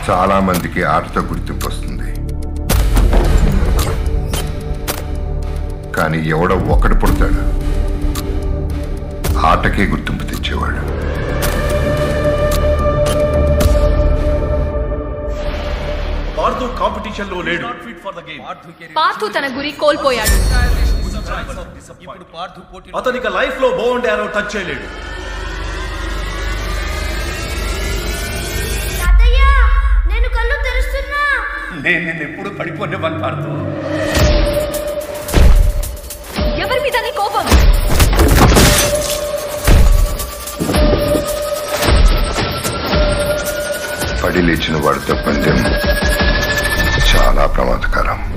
చాలా మందికి ఆటతో గుర్తింపు వస్తుంది కానీ ఎవడో ఒకడు పుడతాడు ఆటకే గుర్తింపు తెచ్చేవాడు పార్థు కాంపిటీషన్ లో లేడు పార్థు తన గురి కోల్పోయాడు అతనిక లైఫ్ లో బోన్ డారో టచ్ చేయలేడు తాతయ్య నేను కళ్ళు తెరుస్తున్నా నేను నిన్ను ఎప్పుడు పడిపోనివ్వను పార్థు ఎవరి మీద నీ కోపం పడి లేచిన వాడితో పందెం చాలా ప్రమాదకరం